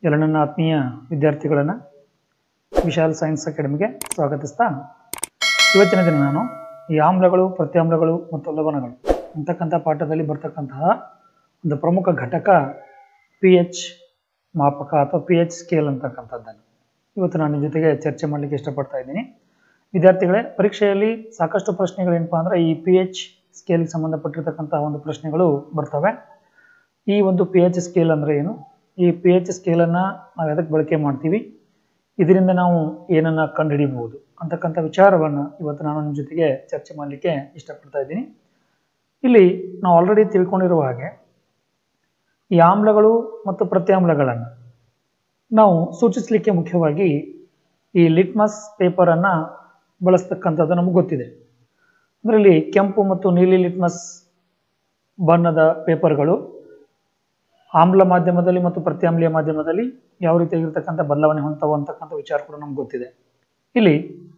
ಎಲ್ಲ ನನ್ನ ಆತ್ಮೀಯ ವಿದ್ಯಾರ್ಥಿಗಳನ್ನು ವಿಶಾಲ್ ಸೈನ್ಸ್ ಅಕಾಡೆಮಿಗೆ ಸ್ವಾಗತಿಸ್ತಾ ಇವತ್ತಿನ ದಿನ ನಾನು ಈ ಆಮ್ಲಗಳು ಪ್ರತ್ಯಾಮ್ಲಗಳು ಮತ್ತು ಲವಣಗಳು ಅಂತಕ್ಕಂಥ ಪಾಠದಲ್ಲಿ ಬರ್ತಕ್ಕಂತಹ ಒಂದು ಪ್ರಮುಖ ಘಟಕ ಪಿ ಎಚ್ ಮಾಪಕ ಅಥವಾ ಪಿ ಎಚ್ ಸ್ಕೇಲ್ ಅಂತಕ್ಕಂಥದ್ದನ್ನು ಇವತ್ತು ನಾನು ನಿಮ್ಮ ಜೊತೆಗೆ ಚರ್ಚೆ ಮಾಡಲಿಕ್ಕೆ ಇಷ್ಟಪಡ್ತಾ ಇದ್ದೀನಿ ವಿದ್ಯಾರ್ಥಿಗಳೇ ಪರೀಕ್ಷೆಯಲ್ಲಿ ಸಾಕಷ್ಟು ಪ್ರಶ್ನೆಗಳೇನಪ್ಪ ಅಂದರೆ ಈ ಪಿ ಎಚ್ ಸ್ಕೇಲ್ಗೆ ಸಂಬಂಧಪಟ್ಟಿರ್ತಕ್ಕಂತಹ ಒಂದು ಪ್ರಶ್ನೆಗಳು ಬರ್ತವೆ ಈ ಒಂದು ಪಿ ಎಚ್ ಸ್ಕೇಲ್ ಅಂದರೆ ಏನು ಈ ಪಿ ಎಚ್ ಸ್ಕೇಲನ್ನು ನಾವು ಎದಕ್ಕೆ ಬಳಕೆ ಮಾಡ್ತೀವಿ ಇದರಿಂದ ನಾವು ಏನನ್ನು ಕಂಡುಹಿಡಿಬಹುದು ಅಂತಕ್ಕಂಥ ವಿಚಾರವನ್ನು ಇವತ್ತು ನಾನು ನಿಮ್ಮ ಜೊತೆಗೆ ಚರ್ಚೆ ಮಾಡಲಿಕ್ಕೆ ಇಷ್ಟಪಡ್ತಾ ಇದ್ದೀನಿ ಇಲ್ಲಿ ನಾವು ಆಲ್ರೆಡಿ ತಿಳ್ಕೊಂಡಿರುವ ಹಾಗೆ ಈ ಆಮ್ಲಗಳು ಮತ್ತು ಪ್ರತ್ಯಾಮ್ಲಗಳನ್ನು ನಾವು ಸೂಚಿಸಲಿಕ್ಕೆ ಮುಖ್ಯವಾಗಿ ಈ ಲಿಟ್ಮಸ್ ಪೇಪರನ್ನು ಬಳಸ್ತಕ್ಕಂಥದ್ದು ನಮಗೆ ಗೊತ್ತಿದೆ ಅದರಲ್ಲಿ ಕೆಂಪು ಮತ್ತು ನೀಲಿ ಲಿಟ್ಮಸ್ ಬಣ್ಣದ ಪೇಪರ್ಗಳು ಆಮ್ಲ ಮಾಧ್ಯಮದಲ್ಲಿ ಮತ್ತು ಪ್ರತ್ಯಾಮ್ಲೀಯ ಮಾಧ್ಯಮದಲ್ಲಿ ಯಾವ ರೀತಿಯಾಗಿರ್ತಕ್ಕಂಥ ಬದಲಾವಣೆ ಹೊಂದ್ತಾವ ಅಂತಕ್ಕಂಥ ವಿಚಾರ ಕೂಡ ನಮ್ಗೆ ಗೊತ್ತಿದೆ ಇಲ್ಲಿ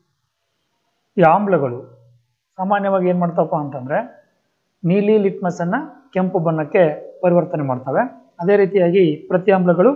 ಈ ಆಮ್ಲಗಳು ಸಾಮಾನ್ಯವಾಗಿ ಏನು ಮಾಡ್ತಾವಪ್ಪ ಅಂತಂದರೆ ನೀಲಿ ಲಿಟ್ಮಸನ್ನು ಕೆಂಪು ಬಣ್ಣಕ್ಕೆ ಪರಿವರ್ತನೆ ಮಾಡ್ತವೆ ಅದೇ ರೀತಿಯಾಗಿ ಪ್ರತ್ಯಾಮ್ಲಗಳು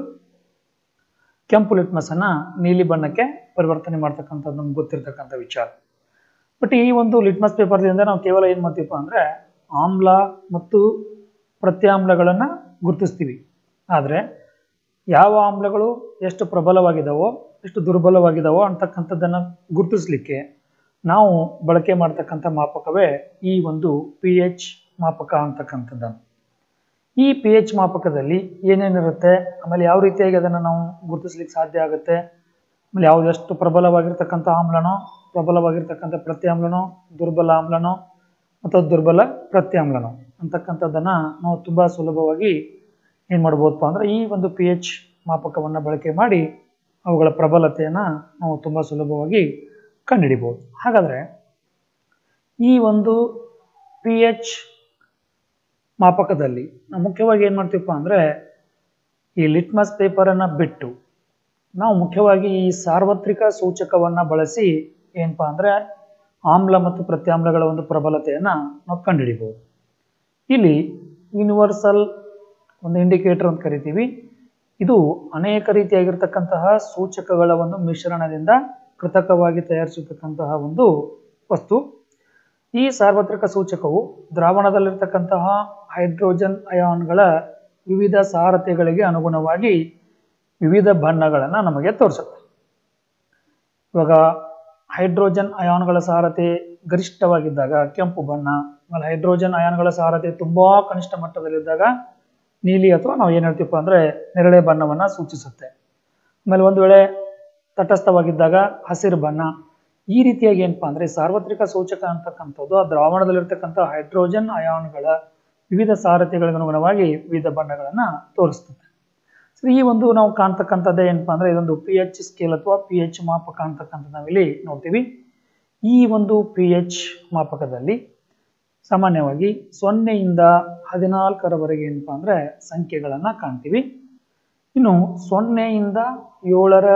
ಕೆಂಪು ಲಿಟ್ಮಸನ್ನು ನೀಲಿ ಬಣ್ಣಕ್ಕೆ ಪರಿವರ್ತನೆ ಮಾಡ್ತಕ್ಕಂಥದ್ದು ನಮ್ಗೆ ಗೊತ್ತಿರ್ತಕ್ಕಂಥ ವಿಚಾರ ಬಟ್ ಈ ಒಂದು ಲಿಟ್ಮಸ್ ಪೇಪರ್ದಿಂದ ನಾವು ಕೇವಲ ಏನು ಮಾಡ್ತೀವಪ್ಪ ಅಂದರೆ ಆಮ್ಲ ಮತ್ತು ಪ್ರತ್ಯಾಮ್ಲಗಳನ್ನು ಗುರುತಿಸ್ತೀವಿ ಆದರೆ ಯಾವ ಆಮ್ಲಗಳು ಎಷ್ಟು ಪ್ರಬಲವಾಗಿದ್ದಾವೋ ಎಷ್ಟು ದುರ್ಬಲವಾಗಿದ್ದಾವೋ ಅಂತಕ್ಕಂಥದ್ದನ್ನು ಗುರುತಿಸ್ಲಿಕ್ಕೆ ನಾವು ಬಳಕೆ ಮಾಡ್ತಕ್ಕಂಥ ಮಾಪಕವೇ ಈ ಒಂದು ಪಿ ಎಚ್ ಮಾಪಕ ಅಂತಕ್ಕಂಥದ್ದನ್ನು ಈ ಪಿ ಎಚ್ ಮಾಪಕದಲ್ಲಿ ಏನೇನಿರುತ್ತೆ ಆಮೇಲೆ ಯಾವ ರೀತಿಯಾಗಿ ಅದನ್ನು ನಾವು ಗುರುತಿಸ್ಲಿಕ್ಕೆ ಸಾಧ್ಯ ಆಗುತ್ತೆ ಆಮೇಲೆ ಯಾವುದು ಎಷ್ಟು ಪ್ರಬಲವಾಗಿರ್ತಕ್ಕಂಥ ಆಮ್ಲನೋ ಪ್ರಬಲವಾಗಿರ್ತಕ್ಕಂಥ ಪ್ರತ್ಯಾಮ್ಲನೋ ದುರ್ಬಲ ಆಮ್ಲನೋ ಅಥವಾ ದುರ್ಬಲ ಪ್ರತ್ಯಾಮ್ಲನೋ ಅಂತಕ್ಕಂಥದ್ದನ್ನು ನಾವು ತುಂಬ ಸುಲಭವಾಗಿ ಏನು ಮಾಡ್ಬೋದಪ್ಪ ಅಂದರೆ ಈ ಒಂದು ಪಿ ಎಚ್ ಮಾಪಕವನ್ನು ಬಳಕೆ ಮಾಡಿ ಅವುಗಳ ಪ್ರಬಲತೆಯನ್ನು ನಾವು ತುಂಬ ಸುಲಭವಾಗಿ ಕಂಡುಹಿಡಿಬೋದು ಹಾಗಾದರೆ ಈ ಒಂದು ಪಿ ಎಚ್ ಮಾಪಕದಲ್ಲಿ ನಾವು ಮುಖ್ಯವಾಗಿ ಏನು ಮಾಡ್ತೀವಪ್ಪ ಅಂದರೆ ಈ ಲಿಟ್ಮಸ್ ಪೇಪರನ್ನು ಬಿಟ್ಟು ನಾವು ಮುಖ್ಯವಾಗಿ ಈ ಸಾರ್ವತ್ರಿಕ ಸೂಚಕವನ್ನು ಬಳಸಿ ಏನಪ್ಪ ಅಂದರೆ ಆಮ್ಲ ಮತ್ತು ಪ್ರತ್ಯಾಮ್ಲಗಳ ಒಂದು ಪ್ರಬಲತೆಯನ್ನು ನಾವು ಕಂಡುಹಿಡಿಬೋದು ಇಲ್ಲಿ ಯೂನಿವರ್ಸಲ್ ಒಂದು ಇಂಡಿಕೇಟರ್ ಅಂತ ಕರಿತೀವಿ ಇದು ಅನೇಕ ರೀತಿಯಾಗಿರ್ತಕ್ಕಂತಹ ಸೂಚಕಗಳ ಒಂದು ಮಿಶ್ರಣದಿಂದ ಕೃತಕವಾಗಿ ತಯಾರಿಸಿರ್ತಕ್ಕಂತಹ ಒಂದು ವಸ್ತು ಈ ಸಾರ್ವತ್ರಿಕ ಸೂಚಕವು ದ್ರಾವಣದಲ್ಲಿರ್ತಕ್ಕಂತಹ ಹೈಡ್ರೋಜನ್ ಅಯಾನ್ಗಳ ವಿವಿಧ ಸಾರತೆಗಳಿಗೆ ಅನುಗುಣವಾಗಿ ವಿವಿಧ ಬಣ್ಣಗಳನ್ನು ನಮಗೆ ತೋರಿಸುತ್ತೆ ಇವಾಗ ಹೈಡ್ರೋಜನ್ ಅಯಾನ್ಗಳ ಸಾರತೆ ಗರಿಷ್ಠವಾಗಿದ್ದಾಗ ಕೆಂಪು ಬಣ್ಣ ಆಮೇಲೆ ಹೈಡ್ರೋಜನ್ ಅಯಾನ್ಗಳ ಸಾರತೆ ತುಂಬ ಕನಿಷ್ಠ ಮಟ್ಟದಲ್ಲಿದ್ದಾಗ ನೀಲಿ ಅಥವಾ ನಾವು ಏನು ಹೇಳ್ತೀವಪ್ಪ ಅಂದರೆ ನೇರಳೆ ಬಣ್ಣವನ್ನು ಸೂಚಿಸುತ್ತೆ ಆಮೇಲೆ ಒಂದು ವೇಳೆ ತಟಸ್ಥವಾಗಿದ್ದಾಗ ಹಸಿರು ಬಣ್ಣ ಈ ರೀತಿಯಾಗಿ ಏನಪ್ಪ ಅಂದರೆ ಸಾರ್ವತ್ರಿಕ ಸೂಚಕ ಅಂತಕ್ಕಂಥದ್ದು ಆ ದ್ರಾವಣದಲ್ಲಿರ್ತಕ್ಕಂಥ ಹೈಡ್ರೋಜನ್ ಅಯಾನ್ಗಳ ವಿವಿಧ ಸಾರಥಿಗಳಿಗೆ ಅನುಗುಣವಾಗಿ ವಿವಿಧ ಬಣ್ಣಗಳನ್ನು ತೋರಿಸ್ತದೆ ಸೊ ಈ ಒಂದು ನಾವು ಕಾಣ್ತಕ್ಕಂಥದ್ದೇ ಏನಪ್ಪ ಅಂದರೆ ಇದೊಂದು ಪಿ ಎಚ್ ಸ್ಕೇಲ್ ಅಥವಾ ಪಿ ಎಚ್ ಮಾಪಕ ಅಂತಕ್ಕಂಥದ್ದು ನಾವಿಲ್ಲಿ ನೋಡ್ತೀವಿ ಈ ಒಂದು ಪಿ ಎಚ್ ಮಾಪಕದಲ್ಲಿ ಸಾಮಾನ್ಯವಾಗಿ ಸೊನ್ನೆಯಿಂದ ಹದಿನಾಲ್ಕರವರೆಗೆ ಏನಪ್ಪ ಅಂದರೆ ಸಂಖ್ಯೆಗಳನ್ನು ಕಾಣ್ತೀವಿ ಇನ್ನು ಸೊನ್ನೆಯಿಂದ ಏಳರ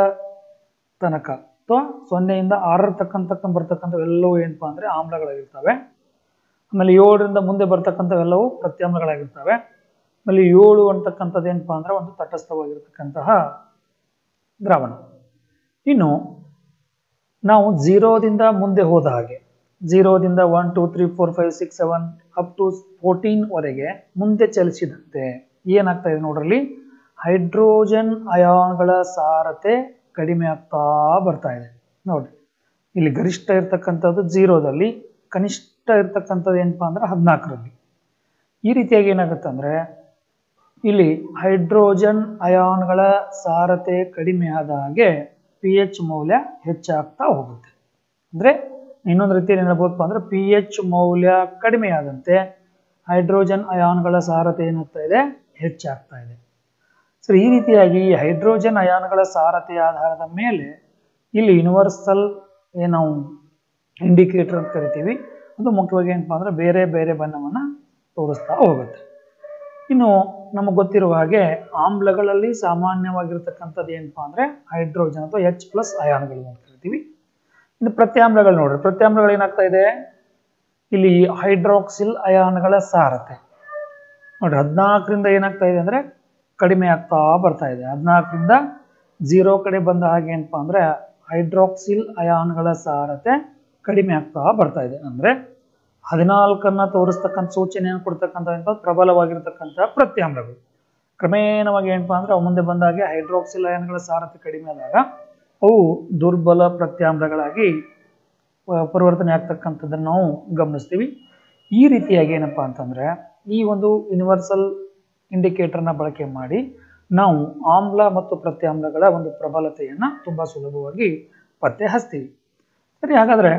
ತನಕ ಅಥವಾ ಸೊನ್ನೆಯಿಂದ ಆರರ ತಕ್ಕಂತಕ್ಕ ಬರ್ತಕ್ಕಂಥವೆಲ್ಲವೂ ಏನಪ್ಪ ಅಂದರೆ ಆಮ್ಲಗಳಾಗಿರ್ತವೆ ಆಮೇಲೆ ಏಳರಿಂದ ಮುಂದೆ ಬರ್ತಕ್ಕಂಥವೆಲ್ಲವೂ ಪ್ರತ್ಯಾಮ್ಲಗಳಾಗಿರ್ತವೆ ಆಮೇಲೆ ಏಳು ಅಂತಕ್ಕಂಥದ್ದು ಏನಪ್ಪ ಅಂದರೆ ಒಂದು ತಟಸ್ಥವಾಗಿರ್ತಕ್ಕಂತಹ ದ್ರಾವಣ ಇನ್ನು ನಾವು ಝೀರೋದಿಂದ ಮುಂದೆ ಹೋದ ಹಾಗೆ ಝೀರೋದಿಂದ one two three four five six seven up to ಫೋರ್ಟೀನ್ವರೆಗೆ ಮುಂದೆ ಚಲಿಸಿದಂತೆ ಏನಾಗ್ತಾ ಇದೆ ನೋಡ್ರಲ್ಲಿ ಹೈಡ್ರೋಜನ್ ಅಯಾನ್ಗಳ ಸಾರತೆ ಕಡಿಮೆ ಆಗ್ತಾ ಬರ್ತಾ ಇದೆ ನೋಡ್ರಿ ಇಲ್ಲಿ ಗರಿಷ್ಠ ಇರ್ತಕ್ಕಂಥದ್ದು ಝೀರೋದಲ್ಲಿ ಕನಿಷ್ಠ ಇರ್ತಕ್ಕಂಥದ್ದು ಏನಪ್ಪಾ ಅಂದ್ರೆ ಹದಿನಾಲ್ಕರಲ್ಲಿ ಈ ರೀತಿಯಾಗಿ ಏನಾಗುತ್ತೆ ಅಂದರೆ ಇಲ್ಲಿ ಹೈಡ್ರೋಜನ್ ಅಯಾನ್ಗಳ ಸಾರತೆ ಕಡಿಮೆ ಆದ ಹಾಗೆ ಪಿ ಎಚ್ ಮೌಲ್ಯ ಹೆಚ್ಚಾಗ್ತಾ ಹೋಗುತ್ತೆ ಅಂದರೆ ಇನ್ನೊಂದು ರೀತಿಯಲ್ಲಿ ಹೇಳ್ಬೋದಪ್ಪ ಅಂದರೆ ಪಿ ಎಚ್ ಮೌಲ್ಯ ಕಡಿಮೆ ಆದಂತೆ ಹೈಡ್ರೋಜನ್ ಅಯಾನ್ಗಳ ಸಾರತೆ ಏನಾಗ್ತಾ ಇದೆ ಹೆಚ್ಚಾಗ್ತಾ ಇದೆ ಸೊ ಈ ರೀತಿಯಾಗಿ ಈ ಹೈಡ್ರೋಜನ್ ಅಯಾನ್ಗಳ ಸಾರತೆಯ ಆಧಾರದ ಮೇಲೆ ಇಲ್ಲಿ ಯೂನಿವರ್ಸಲ್ ಏನು ನಾವು ಇಂಡಿಕೇಟರ್ ಅಂತ ಕರಿತೀವಿ ಅದು ಮುಖ್ಯವಾಗಿ ಏನಪ್ಪ ಅಂದರೆ ಬೇರೆ ಬೇರೆ ಬಣ್ಣವನ್ನು ತೋರಿಸ್ತಾ ಹೋಗುತ್ತೆ ಇನ್ನು ನಮಗೆ ಗೊತ್ತಿರುವ ಹಾಗೆ ಆಮ್ಲಗಳಲ್ಲಿ ಸಾಮಾನ್ಯವಾಗಿರ್ತಕ್ಕಂಥದ್ದು ಏನಪ್ಪ ಅಂದರೆ ಹೈಡ್ರೋಜನ್ ಅಥವಾ ಎಚ್ ಪ್ಲಸ್ ಅಯಾನ್ಗಳು ಅಂತ ಕರಿತೀವಿ ಇನ್ನು ಪ್ರತ್ಯಾಮ್ಲಗಳು ನೋಡ್ರಿ ಪ್ರತ್ಯಾಮ್ಲಗಳು ಏನಾಗ್ತಾ ಇದೆ ಇಲ್ಲಿ ಹೈಡ್ರಾಕ್ಸಿಲ್ ಅಯಾನ್ಗಳ ಸಾರತೆ ನೋಡ್ರಿ ಹದಿನಾಲ್ಕರಿಂದ ಏನಾಗ್ತಾ ಇದೆ ಅಂದರೆ ಕಡಿಮೆ ಆಗ್ತಾ ಬರ್ತಾ ಇದೆ ಹದಿನಾಲ್ಕರಿಂದ ಝೀರೋ ಕಡೆ ಬಂದ ಹಾಗೆ ಏನಪ್ಪ ಅಂದರೆ ಹೈಡ್ರಾಕ್ಸಿಲ್ ಅಯಾನ್ಗಳ ಸಾರತೆ ಕಡಿಮೆ ಆಗ್ತಾ ಬರ್ತಾ ಇದೆ ಅಂದರೆ ಹದಿನಾಲ್ಕನ್ನ ತೋರಿಸ್ತಕ್ಕಂಥ ಸೂಚನೆಯನ್ನು ಕೊಡ್ತಕ್ಕಂಥ ಏನಪ್ಪ ಪ್ರಬಲವಾಗಿರ್ತಕ್ಕಂಥ ಪ್ರತ್ಯಾಮ್ಲಗಳು ಕ್ರಮೇಣವಾಗಿ ಏನಪ್ಪಾ ಅಂದ್ರೆ ಅವು ಮುಂದೆ ಬಂದಾಗೆ ಹೈಡ್ರಾಕ್ಸಿಲ್ ಅಯಾನ್ಗಳ ಸಾರತೆ ಕಡಿಮೆ ಆದಾಗ ಅವು ದುರ್ಬಲ ಪ್ರತ್ಯಾಮ್ಲಗಳಾಗಿ ಪ- ಪರಿವರ್ತನೆ ಆಗ್ತಕ್ಕಂಥದ್ದನ್ನು ನಾವು ಗಮನಿಸ್ತೀವಿ ಈ ರೀತಿಯಾಗಿ ಏನಪ್ಪಾ ಅಂತಂದ್ರೆ ಈ ಒಂದು ಯೂನಿವರ್ಸಲ್ ಇಂಡಿಕೇಟರ್ನ ಬಳಕೆ ಮಾಡಿ ನಾವು ಆಮ್ಲ ಮತ್ತು ಪ್ರತ್ಯಾಮ್ಲಗಳ ಒಂದು ಪ್ರಬಲತೆಯನ್ನ ತುಂಬಾ ಸುಲಭವಾಗಿ ಪತ್ತೆ ಹಚ್ತೀವಿ ಸರಿ ಹಾಗಾದ್ರೆ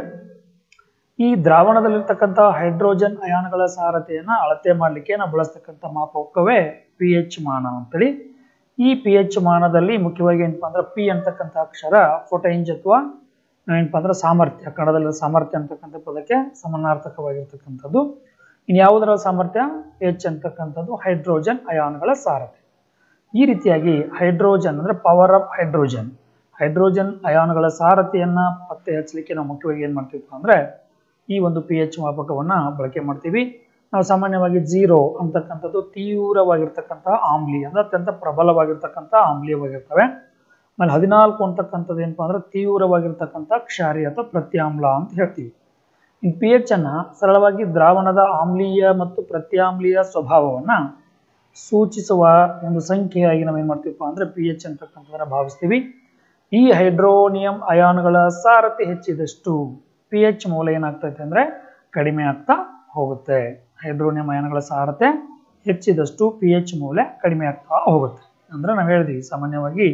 ಈ ದ್ರಾವಣದಲ್ಲಿರ್ತಕ್ಕಂಥ ಹೈಡ್ರೋಜನ್ ಅಯಾನ್ಗಳ ಸಾರತೆಯನ್ನ ಅಳತೆ ಮಾಡಲಿಕ್ಕೆ ನಾವು ಬಳಸ್ತಕ್ಕಂಥ ಮಾಪಕವೇ ಪಿ ಎಚ್ ಮಾನ ಅಂತೇಳಿ ಈ ಪಿ ಎಚ್ ಮಾನದಲ್ಲಿ ಮುಖ್ಯವಾಗಿ ಏನಪ್ಪಾ ಅಂದ್ರೆ ಪಿ ಅಂತಕ್ಕಂಥ ಅಕ್ಷರ ಫೋಟೈಂಜ್ ಅಥವಾ ಏನಪ್ಪಾ ಅಂದ್ರೆ ಸಾಮರ್ಥ್ಯ ಕನ್ನಡದಲ್ಲಿ ಸಾಮರ್ಥ್ಯ ಅಂತಕ್ಕಂಥ ಪದಕ್ಕೆ ಸಮಾನಾರ್ಥಕವಾಗಿರ್ತಕ್ಕಂಥದ್ದು ಇನ್ನು ಯಾವುದರ ಸಾಮರ್ಥ್ಯ ಎಚ್ ಅಂತಕ್ಕಂಥದ್ದು ಹೈಡ್ರೋಜನ್ ಅಯಾನ್ಗಳ ಸಾರತೆ ಈ ರೀತಿಯಾಗಿ ಹೈಡ್ರೋಜನ್ ಅಂದ್ರೆ ಪವರ್ ಆಫ್ ಹೈಡ್ರೋಜನ್ ಹೈಡ್ರೋಜನ್ ಅಯಾನ್ಗಳ ಸಾರಥಿಯನ್ನ ಪತ್ತೆ ಹಚ್ಚಲಿಕ್ಕೆ ನಾವು ಮುಖ್ಯವಾಗಿ ಏನ್ ಮಾಡ್ತೀವಿ ಅಂದ್ರೆ ಈ ಒಂದು ಪಿ ಎಚ್ ಮಾಪಕವನ್ನ ಬಳಕೆ ಮಾಡ್ತೀವಿ ನಾವು ಸಾಮಾನ್ಯವಾಗಿ ಜೀರೋ ಅಂತಕ್ಕಂಥದ್ದು ತೀವ್ರವಾಗಿರ್ತಕ್ಕಂತಹ ಆಮ್ಲೀಯ ಅಂದ್ರೆ ಅತ್ಯಂತ ಪ್ರಬಲವಾಗಿರ್ತಕ್ಕಂಥ ಆಮ್ಲೀಯವಾಗಿರ್ತವೆ ಆಮೇಲೆ ಹದಿನಾಲ್ಕು ಅಂತಕ್ಕಂಥದ್ದು ಏನಪ್ಪಾ ಅಂದ್ರೆ ತೀವ್ರವಾಗಿರ್ತಕ್ಕಂಥ ಕ್ಷಾರಿ ಅಥವಾ ಪ್ರತ್ಯಾಮ್ಲ ಅಂತ ಹೇಳ್ತೀವಿ ಇನ್ನು ಪಿ ಎಚ್ ಅನ್ನ ಸರಳವಾಗಿ ದ್ರಾವಣದ ಆಮ್ಲೀಯ ಮತ್ತು ಪ್ರತ್ಯಾಮ್ಲೀಯ ಸ್ವಭಾವವನ್ನ ಸೂಚಿಸುವ ಒಂದು ಸಂಖ್ಯೆಯಾಗಿ ನಾವು ಏನ್ ಮಾಡ್ತೀವಪ್ಪ ಅಂದ್ರೆ ಪಿ ಎಚ್ ಅಂತಕ್ಕಂಥದ್ದನ್ನ ಭಾವಿಸ್ತೀವಿ ಈ ಹೈಡ್ರೋನಿಯಂ ಅಯಾನ್ಗಳ ಸಾರಥಿ ಹೆಚ್ಚಿದಷ್ಟು ಪಿ ಎಚ್ ಮೌಲ್ಯ ಏನಾಗ್ತೈತೆ ಅಂದ್ರೆ ಕಡಿಮೆ ಆಗ್ತಾ ಹೋಗುತ್ತೆ ಹೈಡ್ರೋನಿಯಂ ಅಯಾನ್ಗಳ ಸಾರತೆ ಹೆಚ್ಚಿದಷ್ಟು ಪಿ ಎಚ್ ಮೌಲ್ಯ ಕಡಿಮೆ ಆಗ್ತಾ ಹೋಗುತ್ತೆ ಅಂದ್ರೆ ನಾವು ಹೇಳಿದ್ವಿ ಸಾಮಾನ್ಯವಾಗಿ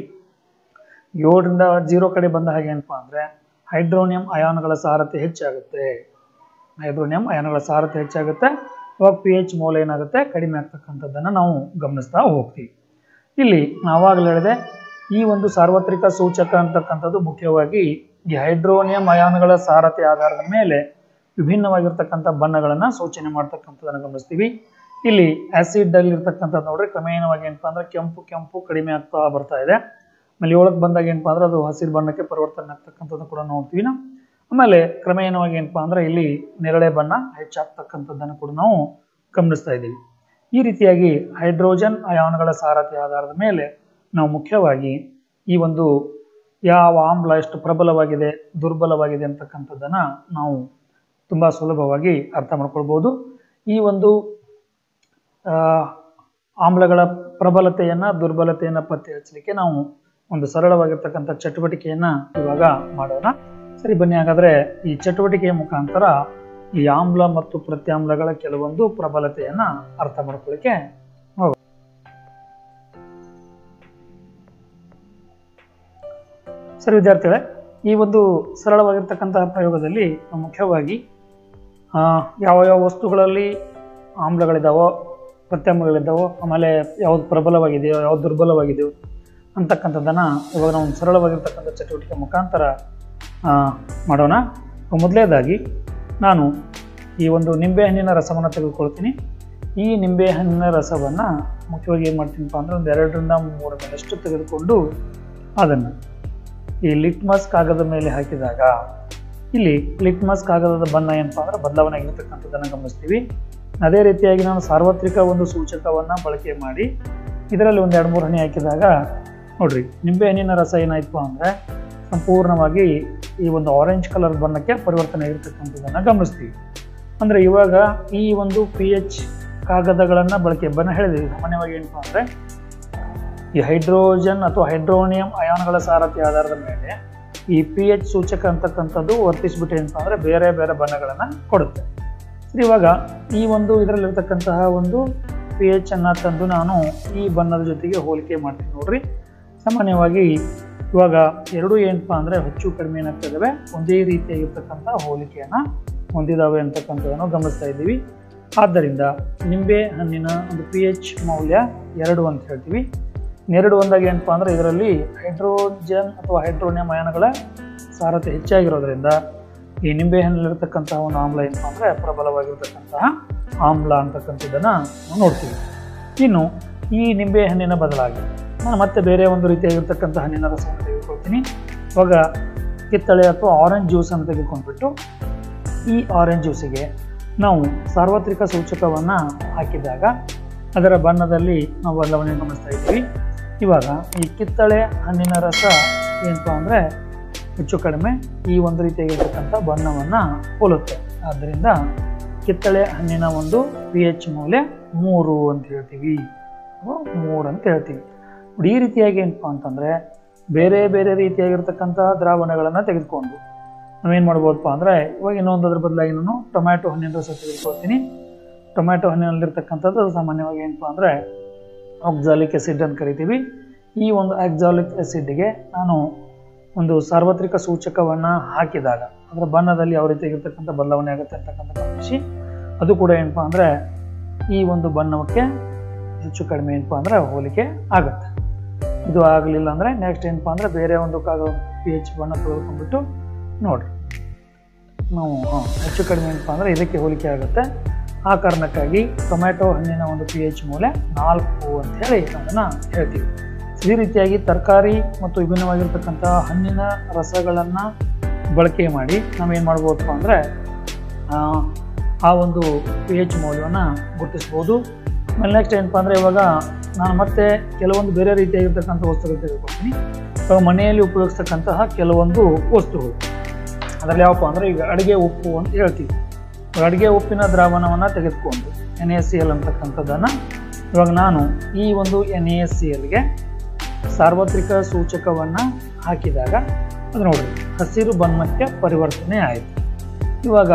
ಏಳರಿಂದ ಜೀರೋ ಕಡೆ ಬಂದ ಹಾಗೆ ಏನಪ್ಪಾ ಅಂದ್ರೆ ಹೈಡ್ರೋನಿಯಂ ಅಯಾನ್ಗಳ ಸಾರತೆ ಹೆಚ್ಚಾಗುತ್ತೆ ಹೈಡ್ರೋನಿಯಂ ಅಯಾನ್ಗಳ ಸಾರತೆ ಹೆಚ್ಚಾಗುತ್ತೆ ಅವಾಗ ಪಿ ಎಚ್ ಮೌಲ್ಯ ಏನಾಗುತ್ತೆ ಕಡಿಮೆ ಆಗ್ತಕ್ಕಂಥದ್ದನ್ನು ನಾವು ಗಮನಿಸ್ತಾ ಹೋಗ್ತೀವಿ ಇಲ್ಲಿ ನಾವಾಗಲೇ ಹೇಳಿದೆ ಈ ಒಂದು ಸಾರ್ವತ್ರಿಕ ಸೂಚಕ ಅಂತಕ್ಕಂಥದ್ದು ಮುಖ್ಯವಾಗಿ ಈ ಹೈಡ್ರೋನಿಯಂ ಅಯಾನ್ಗಳ ಸಾರತೆ ಆಧಾರದ ಮೇಲೆ ವಿಭಿನ್ನವಾಗಿರ್ತಕ್ಕಂಥ ಬಣ್ಣಗಳನ್ನ ಸೂಚನೆ ಮಾಡ್ತಕ್ಕಂಥದ್ದನ್ನು ಗಮನಿಸ್ತೀವಿ ಇಲ್ಲಿ ಆಸಿಡ್ ಅಲ್ಲಿ ಇರ್ತಕ್ಕಂಥದ್ದು ನೋಡ್ರಿ ಕ್ರಮೇಣವಾಗಿ ಏನಪ್ಪಾ ಅಂದ್ರೆ ಕೆಂಪು ಕೆಂಪು ಕಡಿಮೆ ಆಗ್ತಾ ಬರ್ತಾ ಇದೆ ಆಮೇಲೆ ಏಳಕ್ಕೆ ಬಂದಾಗ ಏನಪ್ಪಾ ಅಂದ್ರೆ ಅದು ಹಸಿರು ಬಣ್ಣಕ್ಕೆ ಪರಿವರ್ತನೆ ಆಗ್ತಕ್ಕಂಥದ್ದು ಕೂಡ ನೋಡ್ತೀವಿ ನಾವು ಆಮೇಲೆ ಕ್ರಮೇಣವಾಗಿ ಏನಪ್ಪಾ ಅಂದ್ರೆ ಇಲ್ಲಿ ನೇರಳೆ ಬಣ್ಣ ಹೆಚ್ಚಾಗ್ತಕ್ಕಂಥದ್ದನ್ನು ಕೂಡ ನಾವು ಗಮನಿಸ್ತಾ ಇದ್ದೀವಿ ಈ ರೀತಿಯಾಗಿ ಹೈಡ್ರೋಜನ್ ಅಯಾನ್ಗಳ ಸಾರಥಿ ಆಧಾರದ ಮೇಲೆ ನಾವು ಮುಖ್ಯವಾಗಿ ಈ ಒಂದು ಯಾವ ಆಮ್ಲ ಎಷ್ಟು ಪ್ರಬಲವಾಗಿದೆ ದುರ್ಬಲವಾಗಿದೆ ಅಂತಕ್ಕಂಥದ್ದನ್ನ ನಾವು ತುಂಬಾ ಸುಲಭವಾಗಿ ಅರ್ಥ ಮಾಡ್ಕೊಳ್ಬೋದು ಈ ಒಂದು ಆ, ಆಮ್ಲಗಳ ಪ್ರಬಲತೆಯನ್ನ ದುರ್ಬಲತೆಯನ್ನ ಪತ್ತೆ ಹಚ್ಚಲಿಕ್ಕೆ ನಾವು ಒಂದು ಸರಳವಾಗಿರ್ತಕ್ಕಂಥ ಚಟುವಟಿಕೆಯನ್ನ ಇವಾಗ ಮಾಡೋಣ ಸರಿ ಬನ್ನಿ ಹಾಗಾದ್ರೆ ಈ ಚಟುವಟಿಕೆಯ ಮುಖಾಂತರ ಈ ಆಮ್ಲ ಮತ್ತು ಪ್ರತ್ಯಾಮ್ಲಗಳ ಕೆಲವೊಂದು ಪ್ರಬಲತೆಯನ್ನ ಅರ್ಥ ಮಾಡ್ಕೊಳ್ಳಿಕ್ಕೆ ಹೋಗೋಣ ಸರಿ ವಿದ್ಯಾರ್ಥಿಗಳೇ ಈ ಒಂದು ಸರಳವಾಗಿರ್ತಕ್ಕಂತಹ ಪ್ರಯೋಗದಲ್ಲಿ ನಾವು ಮುಖ್ಯವಾಗಿ ಆ, ಯಾವ ಯಾವ ವಸ್ತುಗಳಲ್ಲಿ ಆಮ್ಲಗಳಿದ್ದಾವೋ ಪ್ರತ್ಯಾಮ್ಲಗಳಿದ್ದಾವೋ ಆಮೇಲೆ ಯಾವ್ದು ಪ್ರಬಲವಾಗಿದೆಯೋ ಯಾವ್ದು ದುರ್ಬಲವಾಗಿದೆಯೋ ಅಂತಕ್ಕಂಥದ್ದನ್ನು ಇವಾಗ ನಾವು ಒಂದು ಸರಳವಾಗಿರ್ತಕ್ಕಂಥ ಚಟುವಟಿಕೆ ಮುಖಾಂತರ ಆ, ಮಾಡೋಣ ಮೊದಲನೇದಾಗಿ ನಾನು ಈ ಒಂದು ನಿಂಬೆಹಣ್ಣಿನ ರಸವನ್ನು ತೆಗೆದುಕೊಳ್ತೀನಿ ಈ ನಿಂಬೆಹಣ್ಣಿನ ರಸವನ್ನು ಮುಖ್ಯವಾಗಿ ಏನು ಮಾಡ್ತೀನಪ್ಪ ಅಂದರೆ ಒಂದು ಎರಡರಿಂದ ಮೂರು ಮೇಲಷ್ಟು ತೆಗೆದುಕೊಂಡು ಅದನ್ನು ಈ ಲಿಟ್ಮಸ್ ಕಾಗದ ಮೇಲೆ ಹಾಕಿದಾಗ ಇಲ್ಲಿ ಲಿಟ್ಮಸ್ ಕಾಗದದ ಬಣ್ಣ ಏನಪ್ಪಾ ಅಂದ್ರೆ ಬದಲಾವಣೆ ಆಗಿರ್ತಕ್ಕಂಥದ್ದನ್ನು ಗಮನಿಸ್ತೀವಿ ಅದೇ ರೀತಿಯಾಗಿ ನಾನು ಸಾರ್ವತ್ರಿಕ ಒಂದು ಸೂಚಕವನ್ನು ಬಳಕೆ ಮಾಡಿ ಇದರಲ್ಲಿ ಒಂದು ಎರಡು ಮೂರು ಹನಿ ಹಾಕಿದಾಗ ನೋಡ್ರಿ ನಿಂಬೆಹಣ್ಣಿನ ರಸ ಏನಾಯ್ತು ಅಂದರೆ ಸಂಪೂರ್ಣವಾಗಿ ಈ ಒಂದು ಆರೆಂಜ್ ಕಲರ್ ಬಣ್ಣಕ್ಕೆ ಪರಿವರ್ತನೆ ಆಗಿರ್ತಕ್ಕಂಥದ್ದನ್ನು ಗಮನಿಸ್ತೀವಿ ಅಂದರೆ ಇವಾಗ ಈ ಒಂದು ಪಿ ಎಚ್ ಕಾಗದಗಳನ್ನು ಬಳಕೆ ಬಣ್ಣ ಹೇಳಿದ್ವಿ ಸಾಮಾನ್ಯವಾಗಿ ಏನಪ್ಪಾ ಅಂದರೆ ಈ ಹೈಡ್ರೋಜನ್ ಅಥವಾ ಹೈಡ್ರೋನಿಯಂ ಅಯಾನ್ಗಳ ಸಾರಥಿ ಆಧಾರದ ಮೇಲೆ ಈ ಪಿ ಎಚ್ ಸೂಚಕ ಅಂತಕ್ಕಂಥದ್ದು ವರ್ತಿಸ್ಬಿಟ್ಟು ಏನಪ್ಪ ಅಂದರೆ ಬೇರೆ ಬೇರೆ ಬಣ್ಣಗಳನ್ನು ಕೊಡುತ್ತೆ ಸರಿ ಇವಾಗ ಈ ಒಂದು ಇದರಲ್ಲಿರ್ತಕ್ಕಂತಹ ಒಂದು ಪಿ ಎಚ್ ಅನ್ನ ತಂದು ನಾನು ಈ ಬಣ್ಣದ ಜೊತೆಗೆ ಹೋಲಿಕೆ ಮಾಡ್ತೀನಿ ನೋಡ್ರಿ ಸಾಮಾನ್ಯವಾಗಿ ಇವಾಗ ಎರಡು ಏನಪ್ಪಾ ಅಂದರೆ ಹೆಚ್ಚು ಕಡಿಮೆ ಏನಾಗ್ತಾ ಇದ್ದಾವೆ ಒಂದೇ ರೀತಿಯಾಗಿರ್ತಕ್ಕಂಥ ಹೋಲಿಕೆಯನ್ನು ಹೊಂದಿದಾವೆ ಅಂತಕ್ಕಂಥದ್ದನ್ನು ಗಮನಿಸ್ತಾ ಇದ್ದೀವಿ ಆದ್ದರಿಂದ ನಿಂಬೆ ಹಣ್ಣಿನ ಒಂದು ಪಿ ಎಚ್ ಮೌಲ್ಯ ಎರಡು ಅಂತ ಹೇಳ್ತೀವಿ ಎರಡು ಒಂದಾಗಿ ಏನಪ್ಪಾ ಅಂದರೆ ಇದರಲ್ಲಿ ಹೈಡ್ರೋಜನ್ ಅಥವಾ ಹೈಡ್ರೋನಿಯಂ ಅಯಾನಗಳ ಸಾರತೆ ಹೆಚ್ಚಾಗಿರೋದ್ರಿಂದ ಈ ನಿಂಬೆಹಣ್ಣಲ್ಲಿರ್ತಕ್ಕಂತಹ ಒಂದು ಆಮ್ಲ ಏನಪ್ಪ ಅಂದರೆ ಪ್ರಬಲವಾಗಿರ್ತಕ್ಕಂತಹ ಆಮ್ಲ ಅಂತಕ್ಕಂಥದ್ದನ್ನು ನಾವು ನೋಡ್ತೀವಿ ಇನ್ನು ಈ ನಿಂಬೆಹಣ್ಣಿನ ಬದಲಾಗಿ ನಾನು ಮತ್ತೆ ಬೇರೆ ಒಂದು ರೀತಿಯಾಗಿರ್ತಕ್ಕಂಥ ಹಣ್ಣಿನ ರಸವನ್ನು ತೆಗೆದುಕೊಳ್ತೀನಿ ಇವಾಗ ಕಿತ್ತಳೆ ಅಥವಾ ಆರೆಂಜ್ ಜ್ಯೂಸನ್ನು ತೆಗೆದುಕೊಂಡ್ಬಿಟ್ಟು ಈ ಆರೆಂಜ್ ಜ್ಯೂಸಿಗೆ ನಾವು ಸಾರ್ವತ್ರಿಕ ಸೂಚಕವನ್ನು ಹಾಕಿದಾಗ ಅದರ ಬಣ್ಣದಲ್ಲಿ ನಾವು ಬದಲಾವಣೆ ಗಮನಿಸ್ತಾ ಇದ್ದೀವಿ ಇವಾಗ ಈ ಕಿತ್ತಳೆ ಹಣ್ಣಿನ ರಸ ಏನಪ್ಪ ಅಂದರೆ ಹೆಚ್ಚು ಕಡಿಮೆ ಈ ಒಂದು ರೀತಿಯಾಗಿರ್ತಕ್ಕಂಥ ಬಣ್ಣವನ್ನು ಹೋಲುತ್ತೆ ಆದ್ದರಿಂದ ಕಿತ್ತಳೆ ಹಣ್ಣಿನ ಒಂದು ಪಿ ಎಚ್ ಮೌಲ್ಯ ಮೂರು ಅಂತ ಹೇಳ್ತೀವಿ ಅಥವಾ ಮೂರು ಅಂತ ಹೇಳ್ತೀವಿ ನೋಡಿ, ಈ ರೀತಿಯಾಗಿ ಏನಪ್ಪ ಅಂತಂದರೆ ಬೇರೆ ಬೇರೆ ರೀತಿಯಾಗಿರ್ತಕ್ಕಂಥ ದ್ರಾವಣಗಳನ್ನು ತೆಗೆದುಕೊಂಡು ನಾವೇನು ಮಾಡ್ಬೋದಪ್ಪ ಅಂದರೆ ಇವಾಗ ಇನ್ನೊಂದು ಅದ್ರ ಬದಲಾಗಿ ನಾನು ಟೊಮ್ಯಾಟೊ ಹಣ್ಣಿನ ರಸ ತೆಗೆದುಕೊಳ್ತೀನಿ ಟೊಮ್ಯಾಟೊ ಹಣ್ಣಿನಲ್ಲಿರ್ತಕ್ಕಂಥದ್ದು ಸಾಮಾನ್ಯವಾಗಿ ಏನಪ್ಪ ಅಂದರೆ ಆಕ್ಸಾಲಿಕ್ ಆಸಿಡ್ ಅಂತ ಕರಿತೀವಿ ಈ ಒಂದು ಆಕ್ಸಾಲಿಕ್ ಆಸಿಡ್ಗೆ ನಾನು ಒಂದು ಸಾರ್ವತ್ರಿಕ ಸೂಚಕವನ್ನು ಹಾಕಿದಾಗ ಅದರ ಬಣ್ಣದಲ್ಲಿ ಯಾವ ರೀತಿಯಾಗಿರ್ತಕ್ಕಂಥ ಬದಲಾವಣೆ ಆಗುತ್ತೆ ಅಂತಕ್ಕಂಥ ಗಮನಿಸಿ ಅದು ಕೂಡ ಏನಪ್ಪ ಅಂದರೆ ಈ ಒಂದು ಬಣ್ಣಕ್ಕೆ ಹೆಚ್ಚು ಕಡಿಮೆ ಏನಪ್ಪ ಅಂದರೆ ಹೋಲಿಕೆ ಆಗುತ್ತೆ ಇದು ಆಗಲಿಲ್ಲ ಅಂದರೆ ನೆಕ್ಸ್ಟ್ ಏನಪ್ಪ ಅಂದರೆ ಬೇರೆ ಒಂದು ಕಾಗ ಪಿ ಎಚ್ ಬಣ್ಣ ತೆಗೆದುಕೊಂಡ್ಬಿಟ್ಟು ನೋಡ್ರಿ ನಾವು ಹಾಂ ಹೆಚ್ಚು ಕಡಿಮೆ ಏನಪ್ಪ ಅಂದರೆ ಇದಕ್ಕೆ ಹೋಲಿಕೆ ಆಗುತ್ತೆ ಆ ಕಾರಣಕ್ಕಾಗಿ ಟೊಮ್ಯಾಟೊ ಹಣ್ಣಿನ ಒಂದು ಪಿ ಎಚ್ ಮೌಲ್ಯ ನಾಲ್ಕು ಅಂತ ಹೇಳಿ ಅದನ್ನು ಹೇಳ್ತೀವಿ ಈ ರೀತಿಯಾಗಿ ತರಕಾರಿ ಮತ್ತು ವಿಭಿನ್ನವಾಗಿರ್ತಕ್ಕಂಥ ಹಣ್ಣಿನ ರಸಗಳನ್ನು ಬಳಕೆ ಮಾಡಿ ನಾವೇನು ಮಾಡ್ಬೋದಪ್ಪ ಅಂದರೆ ಆ ಒಂದು ಪಿ ಎಚ್ ಮೌಲ್ಯವನ್ನು ಗುರುತಿಸ್ಬೋದು ಆಮೇಲೆ ನೆಕ್ಸ್ಟ್ ಏನಪ್ಪ ಅಂದರೆ ಇವಾಗ ನಾನು ಮತ್ತೆ ಕೆಲವೊಂದು ಬೇರೆ ರೀತಿಯಾಗಿರ್ತಕ್ಕಂಥ ವಸ್ತುಗಳು ತೆಗೆದುಕೊಳ್ತೀನಿ ಇವಾಗ ಮನೆಯಲ್ಲಿ ಉಪಯೋಗಿಸ್ತಕ್ಕಂತಹ ಕೆಲವೊಂದು ವಸ್ತುಗಳು ಅದರಲ್ಲಿ ಯಾವಪ್ಪ ಅಂದರೆ ಈಗ ಅಡುಗೆ ಉಪ್ಪು ಅಂತ ಹೇಳ್ತೀವಿ ಇವಾಗ ಅಡುಗೆ ಉಪ್ಪಿನ ದ್ರಾವಣವನ್ನು ತೆಗೆದುಕೊಂಡು ಎನ್ ಎಸ್ ಸಿ ಎಲ್ ಅಂತಕ್ಕಂಥದ್ದನ್ನು ಇವಾಗ ನಾನು ಈ ಒಂದು ಎನ್ ಎಸ್ ಸಿ ಎಲ್ಗೆ ಸಾರ್ವತ್ರಿಕ ಸೂಚಕವನ್ನು ಹಾಕಿದಾಗ ಅದು ನೋಡ್ರಿ ಹಸಿರು ಬಣ್ಣಕ್ಕೆ ಪರಿವರ್ತನೆ ಆಯಿತು ಇವಾಗ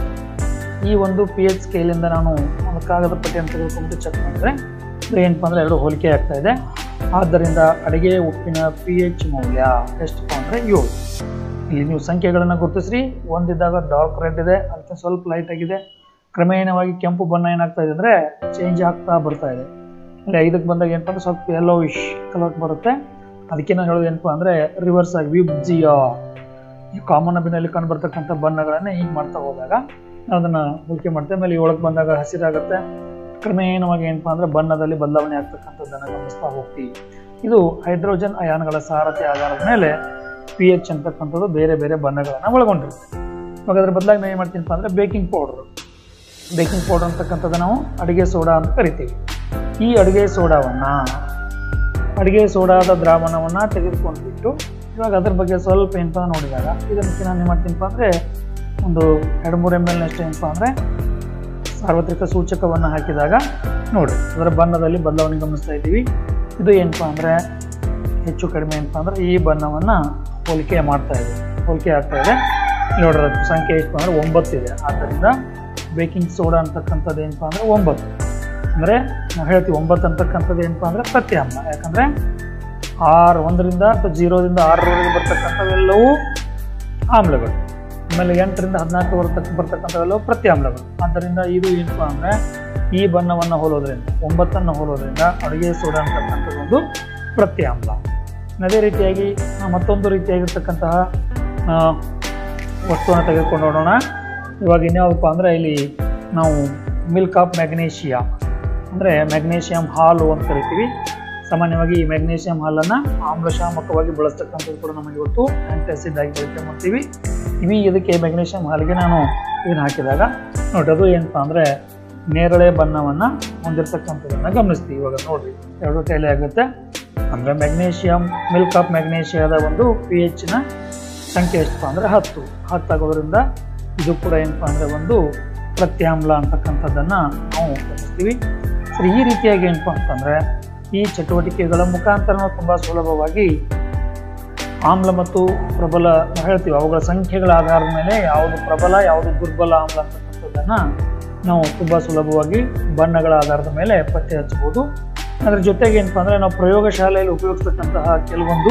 ಈ ಒಂದು ಪಿ ಎಚ್ ಸ್ಕೇಲಿಂದ ನಾನು ಒಂದು ಕಾಗದ ಪಟ್ಟಿಯನ್ನು ತೆಗೆದುಕೊಂಡು ಚೆಕ್ ಮಾಡಿದ್ರೆ ಇದು ಏನಪ್ಪ ಅಂದರೆ ಎರಡು ಹೋಲಿಕೆ ಆಗ್ತಾ ಇದೆ ಆದ್ದರಿಂದ ಅಡುಗೆ ಉಪ್ಪಿನ ಪಿ ಎಚ್ ಮೌಲ್ಯ ಎಷ್ಟಪ್ಪ ಅಂದರೆ ಏಳು ಇಲ್ಲಿ ನೀವು ಸಂಖ್ಯೆಗಳನ್ನು ಗುರುತಿಸ್ರಿ ಒಂದಿದ್ದಾಗ ಡಾರ್ಕ್ ರೆಡ್ ಇದೆ ಅದಕ್ಕೆ ಸ್ವಲ್ಪ ಲೈಟ್ ಆಗಿದೆ ಕ್ರಮೇಣವಾಗಿ ಕೆಂಪು ಬಣ್ಣ ಏನಾಗ್ತಾ ಇದೆ ಅಂದರೆ ಚೇಂಜ್ ಆಗ್ತಾ ಬರ್ತಾ ಇದೆ ಇಲ್ಲಿ ಐದಕ್ಕೆ ಬಂದಾಗ ಏನಪ್ಪ ಅಂದ್ರೆ ಸ್ವಲ್ಪ ಯೆಲ್ಲೋಯಿಶ್ ಕಲರ್ ಬರುತ್ತೆ ಅದಕ್ಕೆ ನಾನು ಹೇಳೋದು ಏನಪ್ಪ ಅಂದರೆ ರಿವರ್ಸ್ ಆಗಿ ವಿಬ್ಜಿಯ ಈ ಕಾಮನ್ ಅಬಿನಲ್ಲಿ ಕಂಡು ಬರ್ತಕ್ಕಂಥ ಬಣ್ಣಗಳನ್ನ ಹೀಗೆ ಮಾಡ್ತಾ ಹೋದಾಗ ನಾವು ಅದನ್ನು ಹೋಲಿಕೆ ಮಾಡ್ತೇವೆ ಆಮೇಲೆ ಏಳಕ್ಕೆ ಬಂದಾಗ ಹಸಿರಾಗುತ್ತೆ ಕ್ರಮೇಣವಾಗಿ ಏನಪ್ಪ ಅಂದರೆ ಬಣ್ಣದಲ್ಲಿ ಬದಲಾವಣೆ ಆಗ್ತಕ್ಕಂಥದ್ದನ್ನು ಗಮನಿಸ್ತಾ ಹೋಗ್ತೀವಿ ಇದು ಹೈಡ್ರೋಜನ್ ಅಯಾನ್ಗಳ ಸಾರತೆ ಆಧಾರದ ಮೇಲೆ ಪಿ ಎಚ್ ಅಂತಕ್ಕಂಥದ್ದು ಬೇರೆ ಬೇರೆ ಬಣ್ಣಗಳನ್ನು ಒಳಗೊಂಡಿರುತ್ತೆ ಇವಾಗ ಅದ್ರ ಬದಲಾಗಿ ನಾವು ಏನು ಮಾಡ್ತೀನಪ್ಪ ಅಂದರೆ ಬೇಕಿಂಗ್ ಪೌಡ್ರು ಬೇಕಿಂಗ್ ಪೌಡರ್ ಅಂತಕ್ಕಂಥದ್ದು ನಾವು ಅಡುಗೆ ಸೋಡಾ ಅಂತ ಕರಿತೀವಿ ಈ ಅಡುಗೆ ಸೋಡಾವನ್ನು ಅಡುಗೆ ಸೋಡಾದ ದ್ರಾವಣವನ್ನು ತೆಗೆದುಕೊಂಡ್ಬಿಟ್ಟು ಇವಾಗ ಅದ್ರ ಬಗ್ಗೆ ಸ್ವಲ್ಪ ಏನಪ್ಪ ನೋಡಿದಾಗ ಇದಕ್ಕೆ ನಾನು ಏನು ಮಾಡ್ತೀನಪ್ಪ ಅಂದರೆ ಒಂದು ಎರಡು ಮೂರು ಎಮ್ ಎಲ್ನಷ್ಟು ಏನಪ್ಪ ಅಂದರೆ ಸಾರ್ವತ್ರಿಕ ಸೂಚಕವನ್ನು ಹಾಕಿದಾಗ ನೋಡಿ ಅದರ ಬಣ್ಣದಲ್ಲಿ ಬದಲಾವಣೆ ಗಮನಿಸ್ತಾ ಇದ್ದೀವಿ ಇದು ಏನಪ್ಪ ಅಂದರೆ ಹೆಚ್ಚು ಕಡಿಮೆ ಏನಪ್ಪ ಅಂದರೆ ಈ ಬಣ್ಣವನ್ನು ಹೋಲಿಕೆ ಮಾಡ್ತಾ ಇದೆ ಹೋಲಿಕೆ ಆಗ್ತಾ ಇದೆ ಇಲ್ಲಿ ನೋಡ್ರಿ ಅದ್ರ ಸಂಖ್ಯೆ ಎಷ್ಟು ಅಂದರೆ ಒಂಬತ್ತು ಇದೆ ಆದ್ದರಿಂದ ಬೇಕಿಂಗ್ ಸೋಡಾ ಅಂತಕ್ಕಂಥದ್ದು ಏನಪ್ಪ ಅಂದರೆ ಒಂಬತ್ತು ಅಂದರೆ ನಾವು ಹೇಳ್ತೀವಿ ಒಂಬತ್ತು ಅಂತಕ್ಕಂಥದ್ದು ಏನಪ್ಪ ಅಂದರೆ ಪ್ರತ್ಯಾಮ್ಲ ಯಾಕಂದರೆ ಆರು ಒಂದರಿಂದ ಅಥವಾ ಜೀರೋದಿಂದ ಆರರವರೆಗೆ ಬರ್ತಕ್ಕಂಥವೆಲ್ಲವೂ ಆಮ್ಲಗಳು ಆಮೇಲೆ ಎಂಟರಿಂದ ಹದಿನಾಲ್ಕು ಬರ್ತಕ್ಕ ಬರ್ತಕ್ಕಂಥವೆಲ್ಲವೂ ಪ್ರತ್ಯಾಮ್ಲಗಳು ಆದ್ದರಿಂದ ಇದು ಏನಪ್ಪ ಅಂದರೆ ಈ ಬಣ್ಣವನ್ನು ಹೋಲೋದ್ರಿಂದ ಒಂಬತ್ತನ್ನು ಹೋಲೋದ್ರಿಂದ ಅಡುಗೆ ಸೋಡಾ ಅಂತಕ್ಕಂಥದ್ದು ಒಂದು ಪ್ರತ್ಯಾಮ್ಲ ಅದೇ ರೀತಿಯಾಗಿ ನಾವು ಮತ್ತೊಂದು ರೀತಿಯಾಗಿರ್ತಕ್ಕಂತಹ ಆ, ವಸ್ತುವನ್ನು ತೆಗೆದುಕೊಂಡು ನೋಡೋಣ ಇವಾಗ ಇನ್ಯಾವುದಪ್ಪ ಅಂದರೆ ಇಲ್ಲಿ ನಾವು ಮಿಲ್ಕ್ ಆಫ್ ಮ್ಯಾಗ್ನೇಷಿಯಾ ಅಂದರೆ ಮ್ಯಾಗ್ನೇಷಿಯಂ ಹಾಲು ಅಂತ ಕರಿತೀವಿ ಸಾಮಾನ್ಯವಾಗಿ ಈ ಮ್ಯಾಗ್ನೇಷಿಯಂ ಹಾಲನ್ನು ಆಮ್ಲಶಾಮಕವಾಗಿ ಬಳಸ್ತಕ್ಕಂಥದ್ದು ಕೂಡ ನಮಗೆ ಇವತ್ತು ಆ್ಯಂಟಾಸಿಡ್ ಆಗಿ ಬಳಕೆ ಮಾಡ್ತೀವಿ ಇವಿ ಇದಕ್ಕೆ ಮ್ಯಾಗ್ನೇಷಿಯಂ ಹಾಲಿಗೆ ನಾನು ಇದನ್ನು ಹಾಕಿದಾಗ ನೋಡಿ ಅದು ಏನಪ್ಪ ಅಂದರೆ ನೇರಳೆ ಬಣ್ಣವನ್ನು ಹೊಂದಿರತಕ್ಕಂಥದ್ದನ್ನು ಗಮನಿಸ್ತೀವಿ ಇವಾಗ ನೋಡಿರಿ ಎರಡು ಕೈಲಿ ಆಗುತ್ತೆ ಅಂದರೆ ಮ್ಯಾಗ್ನೇಷಿಯಂ ಮಿಲ್ಕ್ ಆಫ್ ಮ್ಯಾಗ್ನೇಷಿಯಾದ ಒಂದು ಪಿ ಎಚ್ನ ಸಂಖ್ಯೆ ಎಷ್ಟಪ್ಪ ಅಂದರೆ ಹತ್ತು ಹತ್ತಾಗೋದ್ರಿಂದ ಇದು ಕೂಡ ಏನಪ್ಪ ಅಂದರೆ ಒಂದು ಪ್ರತ್ಯಾಮ್ಲ ಅಂತಕ್ಕಂಥದ್ದನ್ನು ನಾವು ಗಮನಿಸ್ತೀವಿ ಸರಿ ಈ ರೀತಿಯಾಗಿ ಏನಪ್ಪ ಅಂತಂದರೆ ಈ ಚಟುವಟಿಕೆಗಳ ಮುಖಾಂತರ ನಾವು ತುಂಬ ಸುಲಭವಾಗಿ ಆಮ್ಲ ಮತ್ತು ಪ್ರಬಲ ನಾವು ಹೇಳ್ತೀವಿ ಅವುಗಳ ಸಂಖ್ಯೆಗಳ ಆಧಾರದ ಮೇಲೆ ಯಾವುದು ಪ್ರಬಲ ಯಾವುದು ದುರ್ಬಲ ಆಮ್ಲ ಅಂತಕ್ಕಂಥದ್ದನ್ನು ನಾವು ತುಂಬ ಸುಲಭವಾಗಿ ಬಣ್ಣಗಳ ಆಧಾರದ ಮೇಲೆ ಪತ್ತೆ ಹಚ್ಚಬಹುದು ಅದರ ಜೊತೆಗೆ ಏನಪ್ಪ ಅಂದರೆ ನಾವು ಪ್ರಯೋಗಶಾಲೆಯಲ್ಲಿ ಉಪಯೋಗಿಸ್ತಕ್ಕಂತಹ ಕೆಲವೊಂದು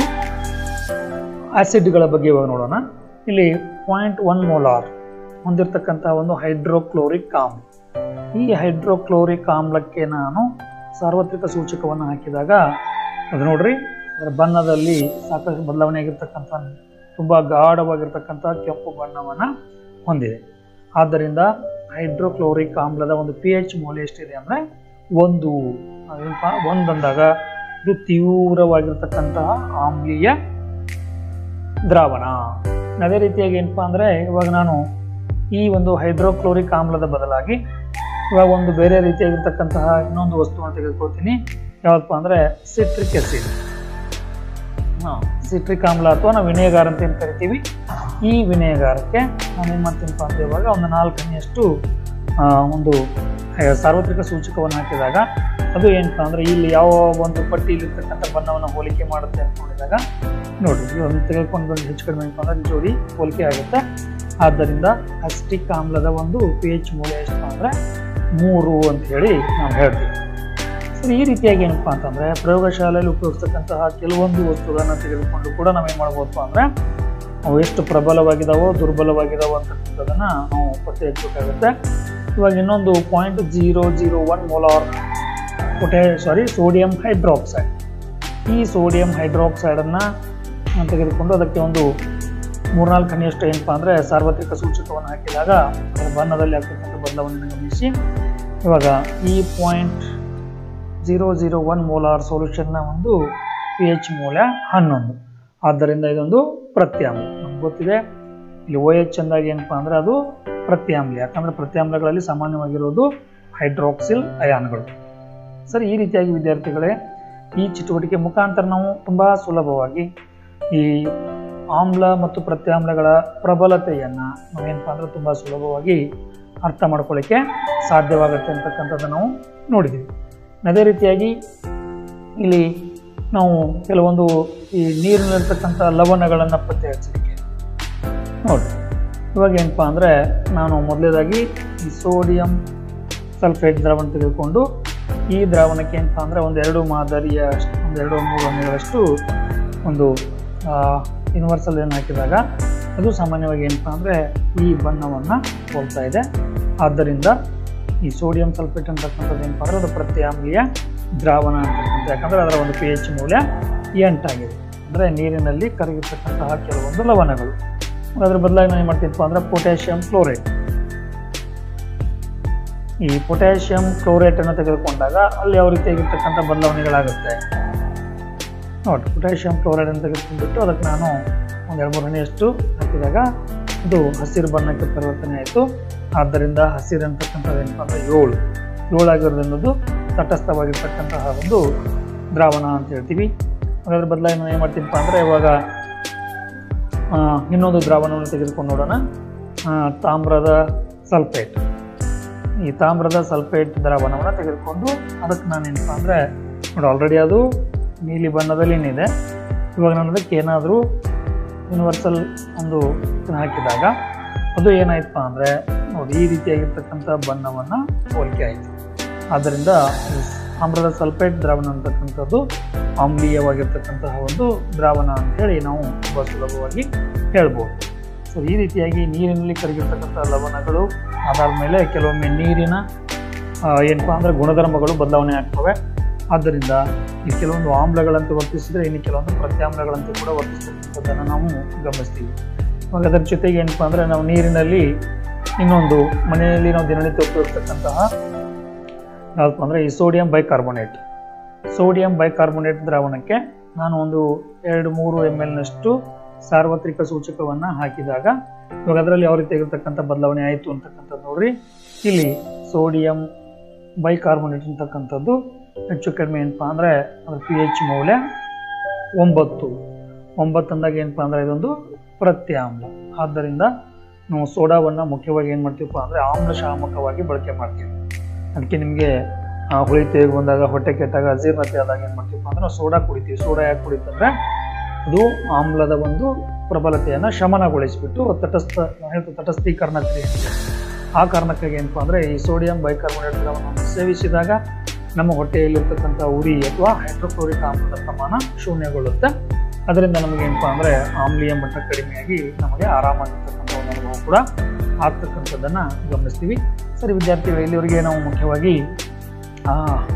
ಆಸಿಡ್ಗಳ ಬಗ್ಗೆ ಇವಾಗ ನೋಡೋಣ ಇಲ್ಲಿ ಪಾಯಿಂಟ್ ಒನ್ ಮೋಲಾರ್ ಹೊಂದಿರತಕ್ಕಂಥ ಒಂದು ಹೈಡ್ರೋಕ್ಲೋರಿಕ್ ಆಮ್ಲ ಈ ಹೈಡ್ರೋಕ್ಲೋರಿಕ್ ಆಮ್ಲಕ್ಕೆ ನಾನು ಸಾರ್ವತ್ರಿಕ ಸೂಚಕವನ್ನು ಹಾಕಿದಾಗ ಅದು ನೋಡ್ರಿ ಅದರ ಬಣ್ಣದಲ್ಲಿ ಸಾಕಷ್ಟು ಬದಲಾವಣೆ ಆಗಿರ್ತಕ್ಕಂಥ ತುಂಬ ಗಾಢವಾಗಿರ್ತಕ್ಕಂಥ ಕೆಂಪು ಬಣ್ಣವನ್ನು ಹೊಂದಿದೆ ಆದ್ದರಿಂದ ಹೈಡ್ರೋಕ್ಲೋರಿಕ್ ಆಮ್ಲದ ಒಂದು ಪಿ ಎಚ್ ಮೌಲ್ಯ ಎಷ್ಟಿದೆ ಅಂದರೆ ಒಂದು ಅದೇನಪ್ಪ ಒಂದು ಅಂದಾಗ ಇದು ತೀವ್ರವಾಗಿರ್ತಕ್ಕಂತಹ ಆಮ್ಲೀಯ ದ್ರಾವಣ ಅದೇ ರೀತಿಯಾಗಿ ಏನಪ್ಪ ಅಂದರೆ ಇವಾಗ ನಾನು ಈ ಒಂದು ಹೈಡ್ರೋಕ್ಲೋರಿಕ್ ಆಮ್ಲದ ಬದಲಾಗಿ ಇವಾಗ ಒಂದು ಬೇರೆ ರೀತಿಯಾಗಿರ್ತಕ್ಕಂತಹ ಇನ್ನೊಂದು ವಸ್ತುವನ್ನು ತೆಗೆದುಕೊಳ್ತೀನಿ ಯಾವತ್ತಪ್ಪ ಅಂದರೆ ಸಿಟ್ರಿಕ್ ಎಸಿಡ್ ಹಾಂ ಸಿಟ್ರಿಕ್ ಆಮ್ಲ ಅಥವಾ ನಾವು ವಿನೇಗಾರ ಅಂತ ಏನು ಕರಿತೀವಿ ಈ ವಿನೇಗಾರಕ್ಕೆ ನಾನು ಏನು ಮಾಡ್ತೀನಪ್ಪ ಅಂತ ಇವಾಗ ಒಂದು ನಾಲ್ಕು ಹನಿಯಷ್ಟು ಆ, ಒಂದು ಆ, ಸಾರ್ವತ್ರಿಕ ಸೂಚಕವನ್ನು ಹಾಕಿದಾಗ ಅದು ಏನಪ್ಪ ಅಂದರೆ ಇಲ್ಲಿ ಯಾವ ಒಂದು ಪಟ್ಟಿಯಲ್ಲಿರ್ತಕ್ಕಂಥ ಬಣ್ಣವನ್ನು ಹೋಲಿಕೆ ಮಾಡುತ್ತೆ ಅಂತ ನೋಡಿದಾಗ ನೋಡಿ ಈ ಒಂದು ತೆಗೆದುಕೊಂಡು ಬಂದು ಹೆಚ್ಚು ಕಡಿಮೆ ಏನಪ್ಪ ಅಂದರೆ ಜೋಡಿ ಹೋಲಿಕೆ ಆಗುತ್ತೆ ಆದ್ದರಿಂದ ಅಸ್ಟಿಕ್ ಆಮ್ಲದ ಒಂದು ಪಿ ಎಚ್ ಮೌಲ್ಯ ಎಷ್ಟು ಅಂದರೆ ಮೂರು ಅಂತ ಹೇಳಿ ನಾವು ಹೇಳ್ತೀವಿ ಸರಿ ಈ ರೀತಿಯಾಗಿ ಏನಪ್ಪ ಅಂತಂದರೆ ಪ್ರಯೋಗಶಾಲೆಯಲ್ಲಿ ಉಪಯೋಗಿಸ್ತಕ್ಕಂತಹ ಕೆಲವೊಂದು ವಸ್ತುಗಳನ್ನು ತೆಗೆದುಕೊಂಡು ಕೂಡ ನಾವೇನು ಮಾಡ್ಬೋದಪ್ಪ ಅಂದರೆ ಅವು ಎಷ್ಟು ಪ್ರಬಲವಾಗಿದ್ದಾವೋ ದುರ್ಬಲವಾಗಿದ್ದಾವೋ ಅಂತಕ್ಕಂಥದ್ದನ್ನು ನಾವು ಪತ್ತೆ ಹಚ್ಚಬೇಕಾಗುತ್ತೆ ಇವಾಗ ಇನ್ನೊಂದು point zero zero one molar ಪೊಟೆ ಸಾರಿ ಸೋಡಿಯಂ ಹೈಡ್ರಾಕ್ಸೈಡ್ ಈ ಸೋಡಿಯಂ ಹೈಡ್ರಾಕ್ಸೈಡನ್ನು ತೆಗೆದುಕೊಂಡು ಅದಕ್ಕೆ ಒಂದು ಮೂರ್ನಾಲ್ಕು ಹನಿಯಷ್ಟು ಏನಪ್ಪ ಅಂದರೆ ಸಾರ್ವತ್ರಿಕ ಸೂಚಕವನ್ನು ಹಾಕಿದಾಗ ಅದರ ಬಣ್ಣದಲ್ಲಿ ಆಗ್ತಕ್ಕಂಥ ಬದಲಾವಣೆಯನ್ನು ಗಮನಿಸಿ ಇವಾಗ ಈ point zero zero one molar ಸೊಲ್ಯೂಷನ್ನ ಒಂದು ಪಿ ಎಚ್ ಮೌಲ್ಯ ಹನ್ನೊಂದು ಆದ್ದರಿಂದ ಇದೊಂದು ಪ್ರತ್ಯಾಮ್ಲ ನಮ್ಗೆ ಗೊತ್ತಿದೆ ಇಲ್ಲಿ ಓ ಎಚ್ ಅಂದಾಗ ಏನಪ್ಪ ಅಂದರೆ ಅದು ಪ್ರತ್ಯಾಮ್ಲ ಯಾಕಂದರೆ ಪ್ರತ್ಯಾಮ್ಲಗಳಲ್ಲಿ ಸಾಮಾನ್ಯವಾಗಿರೋದು ಹೈಡ್ರಾಕ್ಸಿಲ್ ಅಯಾನ್ಗಳು ಸರಿ ಈ ರೀತಿಯಾಗಿ ವಿದ್ಯಾರ್ಥಿಗಳೇ ಈ ಚಟುವಟಿಕೆ ಮುಖಾಂತರ ನಾವು ತುಂಬ ಸುಲಭವಾಗಿ ಈ ಆಮ್ಲ ಮತ್ತು ಪ್ರತ್ಯಾಮ್ಲಗಳ ಪ್ರಬಲತೆಯನ್ನು ನಾವೇನಪ್ಪ ಅಂದರೆ ತುಂಬ ಸುಲಭವಾಗಿ ಅರ್ಥ ಮಾಡ್ಕೊಳ್ಳಿಕ್ಕೆ ಸಾಧ್ಯವಾಗುತ್ತೆ ಅಂತಕ್ಕಂಥದ್ದನ್ನು ನಾವು ನೋಡಿದ್ದೀವಿ ಅದೇ ರೀತಿಯಾಗಿ ಇಲ್ಲಿ ನಾವು ಕೆಲವೊಂದು ಈ ನೀರಿನಲ್ಲಿರ್ತಕ್ಕಂಥ ಲವಣಗಳನ್ನು ಪತ್ತೆ ಹಚ್ಚಲಿಕ್ಕೆ ನೋಡಿ ಇವಾಗ ಏನಪ್ಪ ಅಂದರೆ ನಾನು ಮೊದಲೇದಾಗಿ ಈ ಸೋಡಿಯಂ ಸಲ್ಫೇಟ್ ದ್ರಾವಣ ತೆಗೆದುಕೊಂಡು ಈ ದ್ರಾವಣಕ್ಕೆ ಏನಪ್ಪ ಅಂದರೆ ಒಂದೆರಡು ಮಾದರಿಯ ಒಂದೆರಡು ಮೂರು ಹನಿಗಳಷ್ಟು ಒಂದು ಯೂನಿವರ್ಸಲ್ ಏನು ಹಾಕಿದಾಗ ಅದು ಸಾಮಾನ್ಯವಾಗಿ ಏನಪ್ಪ ಅಂದರೆ ಈ ಬಣ್ಣವನ್ನು ಹೋಗ್ತಾ ಇದೆ ಆದ್ದರಿಂದ ಈ ಸೋಡಿಯಂ ಸಲ್ಫೇಟ್ ಅಂತಕ್ಕಂಥದ್ದು ಏನಪ್ಪ ಅಂದರೆ ಅದು ಪ್ರತ್ಯಾಮ್ಲೀಯ ದ್ರಾವಣ ಅಂತಕ್ಕಂಥ ಯಾಕಂದರೆ ಅದರ ಒಂದು ಪಿ ಎಚ್ ಮೌಲ್ಯ ಎಂಟಾಗಿದೆ ಅಂದರೆ ನೀರಿನಲ್ಲಿ ಕರಗಿರ್ತಕ್ಕಂತಹ ಕೆಲವೊಂದು ಲವಣಗಳು ಅದರ ಬದಲಾಗಿ ನಾನು ಏನು ಮಾಡ್ತೀನಪ್ಪ ಅಂದರೆ ಪೊಟ್ಯಾಷಿಯಂ ಕ್ಲೋರೈಡ್ ಈ ಪೊಟ್ಯಾಷಿಯಂ ಕ್ಲೋರೈಟನ್ನು ತೆಗೆದುಕೊಂಡಾಗ ಅಲ್ಲಿ ಯಾವ ರೀತಿಯಾಗಿರ್ತಕ್ಕಂಥ ಬದಲಾವಣೆಗಳಾಗುತ್ತೆ ನೋಡಿ ಪೊಟ್ಯಾಷಿಯಂ ಕ್ಲೋರೈಡ್ ಅಂತ ತೆಗೆದುಕೊಂಡ್ಬಿಟ್ಟು ಅದಕ್ಕೆ ನಾನು ಒಂದು ಎರಡು ಮೂರು ಹನಿಯಷ್ಟು ಹಾಕಿದಾಗ ಅದು ಹಸಿರು ಬಣ್ಣಕ್ಕೆ ಪರಿವರ್ತನೆ ಆಯಿತು ಆದ್ದರಿಂದ ಹಸಿರು ಅಂತಕ್ಕಂಥದ್ದು ಏನಪ್ಪ ಅಂದರೆ ಏಳು ಏಳಾಗಿರೋದ್ರಿಂದ ತಟಸ್ಥವಾಗಿರ್ತಕ್ಕಂತಹ ಒಂದು ದ್ರಾವಣ ಅಂತ ಹೇಳ್ತೀವಿ ಅದರ ಬದಲಾಗಿ ನಾನು ಏನು ಮಾಡ್ತೀನಪ್ಪ ಅಂದರೆ ಇವಾಗ ಆ, ಇನ್ನೊಂದು ದ್ರಾವಣವನ್ನು ತೆಗೆದುಕೊಂಡು ನೋಡೋಣ ಆ, ತಾಮ್ರದ ಸಲ್ಫೇಟ್ ಈ ತಾಮ್ರದ ಸಲ್ಫೇಟ್ ದ್ರಾವಣವನ್ನು ತೆಗೆದುಕೊಂಡು ಅದಕ್ಕೆ ನಾನು ಏನಪ್ಪ ಅಂದರೆ ನೋಡಿ ಆಲ್ರೆಡಿ ಅದು ನೀಲಿ ಬಣ್ಣದಲ್ಲಿ ಏನಿದೆ ಇವಾಗ ನಾನು ಅದಕ್ಕೆ ಏನಾದರೂ ಯೂನಿವರ್ಸಲ್ ಒಂದು ಇದನ್ನ ಹಾಕಿದಾಗ ಅದು ಏನಾಯ್ತಪ್ಪ ಅಂದರೆ ನೋಡಿ ಈ ರೀತಿಯಾಗಿರ್ತಕ್ಕಂಥ ಬಣ್ಣವನ್ನು ಹೋಲಿಕೆ ಆಯಿತು ಆದ್ದರಿಂದ ಈ ತಾಮ್ರದ ಸಲ್ಫೇಟ್ ದ್ರಾವಣ ಅಂತಕ್ಕಂಥದ್ದು ಆಮ್ಲೀಯವಾಗಿರ್ತಕ್ಕಂತಹ ಒಂದು ದ್ರಾವಣ ಅಂತೇಳಿ ನಾವು ತುಂಬ ಸುಲಭವಾಗಿ ಹೇಳ್ಬೋದು ಸೊ ಈ ರೀತಿಯಾಗಿ ನೀರಿನಲ್ಲಿ ಕರಗಿರ್ತಕ್ಕಂಥ ಲವಣಗಳು ಅದಾದ ಮೇಲೆ ಕೆಲವೊಮ್ಮೆ ನೀರಿನ ಆ, ಏನಪ್ಪ ಅಂದರೆ ಗುಣಧರ್ಮಗಳು ಬದಲಾವಣೆ ಆಗ್ತವೆ ಆದ್ದರಿಂದ ಈ ಕೆಲವೊಂದು ಆಮ್ಲಗಳಂತೆ ವರ್ತಿಸಿದರೆ ಇನ್ನು ಕೆಲವೊಂದು ಪ್ರತ್ಯಾಮ್ಲಗಳಂತೆ ಕೂಡ ವರ್ತಿಸ್ತಕ್ಕಂಥದ್ದನ್ನು ನಾವು ಗಮನಿಸ್ತೀವಿ ಇವಾಗ ಅದರ ಜೊತೆಗೆ ಏನಪ್ಪ ಅಂದರೆ ನಾವು ನೀರಿನಲ್ಲಿ ಇನ್ನೊಂದು ಮನೆಯಲ್ಲಿ ನಾವು ದಿನನಿತ್ಯ ಉಪಯೋಗಿಸ್ತಕ್ಕಂತಹ ಯಾವ್ದಪ್ಪ ಅಂದರೆ ಈ ಸೋಡಿಯಂ ಬೈಕಾರ್ಬೋನೇಟ್ ಸೋಡಿಯಂ ಬೈಕಾರ್ಬೋನೇಟ್ ದ್ರಾವಣಕ್ಕೆ ನಾನು ಒಂದು ಎರಡು ಮೂರು ಎಮ್ ಎಲ್ನಷ್ಟು ಸಾರ್ವತ್ರಿಕ ಸೂಚಕವನ್ನು ಹಾಕಿದಾಗ ಇವಾಗ ಅದರಲ್ಲಿ ಯಾವ ರೀತಿಯಾಗಿರ್ತಕ್ಕಂಥ ಬದಲಾವಣೆ ಆಯಿತು ಅಂತಕ್ಕಂಥದ್ದು ನೋಡ್ರಿ ಇಲ್ಲಿ ಸೋಡಿಯಂ ಬೈಕಾರ್ಬೋನೇಟ್ ಅಂತಕ್ಕಂಥದ್ದು ಹೆಚ್ಚು ಕಡಿಮೆ ಏನಪ್ಪ ಅಂದರೆ ಅದ್ರ ಪಿ ಎಚ್ ಮೌಲ್ಯ ಒಂಬತ್ತು ಒಂಬತ್ತು ಅಂದಾಗ ಏನಪ್ಪ ಅಂದರೆ ಇದೊಂದು ಪ್ರತ್ಯಾಮ್ಲ ಆದ್ದರಿಂದ ನಾವು ಸೋಡಾವನ್ನು ಮುಖ್ಯವಾಗಿ ಏನು ಮಾಡ್ತೀವಪ್ಪ ಅಂದರೆ ಆಮ್ಲಶಾಮಕವಾಗಿ ಬಳಕೆ ಮಾಡ್ತೀವಿ ಅದಕ್ಕೆ ನಿಮಗೆ ಹುಳಿ ತೇಗ್ ಬಂದಾಗ ಹೊಟ್ಟೆ ಕೆಟ್ಟಾಗ ಅಜೀರ್ಣತೆ ಆದಾಗ ಏನು ಮಾಡ್ತೀವಪ್ಪ ಅಂದ್ರೆ ನಾವು ಸೋಡಾ ಕುಡಿತೀವಿ ಸೋಡಾ ಯಾಕೆ ಕುಡಿತಂದ್ರೆ ಅದು ಆಮ್ಲದ ಒಂದು ಪ್ರಬಲತೆಯನ್ನು ಶಮನಗೊಳಿಸಿಬಿಟ್ಟು ತಟಸ್ಥ ನಾವು ಹೇಳ್ತೀವಿ ತಟಸ್ಥೀಕರಣ ಕ್ರಿಯೆ ಅಂತ. ಆ ಕಾರಣಕ್ಕಾಗಿ ಏನಪ್ಪ ಅಂದರೆ ಈ ಸೋಡಿಯಂ ಬೈಕಾರ್ಬೋನೇಟ್ ದ್ರವವನ್ನು ಸೇವಿಸಿದಾಗ ನಮ್ಮ ಹೊಟ್ಟೆಯಲ್ಲಿರ್ತಕ್ಕಂಥ ಉರಿ ಅಥವಾ ಹೈಡ್ರೋಕ್ಲೋರಿಕ್ ಆಮ್ಲದ ಪ್ರಮಾಣ ಶೂನ್ಯಗೊಳ್ಳುತ್ತೆ ಅದರಿಂದ ನಮಗೆ ಏನಪ್ಪ ಅಂದರೆ ಆಮ್ಲೀಯ ಮಟ್ಟ ಕಡಿಮೆಯಾಗಿ ನಮಗೆ ಆರಾಮಾಗಿರ್ತಕ್ಕಂಥ ಒಂದು ಅನುಭವ ಕೂಡ ಆಗ್ತಕ್ಕಂಥದ್ದನ್ನು ಗಮನಿಸ್ತೀವಿ ಸರಿ ವಿದ್ಯಾರ್ಥಿಗಳು ಇಲ್ಲಿವರೆಗೆ ನಾವು ಮುಖ್ಯವಾಗಿ ಆ,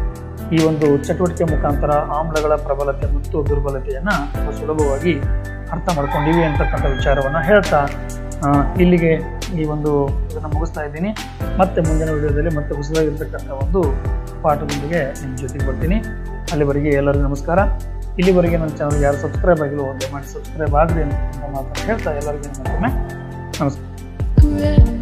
ಈ ಒಂದು ಚಟುವಟಿಕೆ ಮುಖಾಂತರ ಆಮ್ಲಗಳ ಪ್ರಬಲತೆ ಮತ್ತು ದುರ್ಬಲತೆಯನ್ನು ಸುಲಭವಾಗಿ ಅರ್ಥ ಮಾಡ್ಕೊಂಡಿವಿ ಅಂತಕ್ಕಂಥ ವಿಚಾರವನ್ನು ಹೇಳ್ತಾ ಆ, ಇಲ್ಲಿಗೆ ಈ ಒಂದು ಇದನ್ನು ಮುಗಿಸ್ತಾ ಇದ್ದೀನಿ ಮತ್ತೆ ಮುಂದಿನ ವಿಡಿಯೋದಲ್ಲಿ ಮತ್ತೆ ಹೊಸದಾಗಿರ್ತಕ್ಕಂಥ ಒಂದು ಪಾಠದೊಂದಿಗೆ ನಿಮ್ಮ ಜೊತೆಗೆ ಬರ್ತೀನಿ ಅಲ್ಲಿವರೆಗೆ ಎಲ್ಲರಿಗೂ ನಮಸ್ಕಾರ ಇಲ್ಲಿವರೆಗೆ ನನ್ನ ಚಾನಲ್ ಯಾರು ಸಬ್ಸ್ಕ್ರೈಬ್ ಆಗಿಲ್ಲ ಒಂದು ಮಾಡಿ ಸಬ್ಸ್ಕ್ರೈಬ್ ಆಗಲಿ ಅಂತ ಮಾತನ್ನು ಹೇಳ್ತಾ ಎಲ್ಲರಿಗೂ ಮತ್ತೊಮ್ಮೆ ನಮಸ್ಕಾರ Red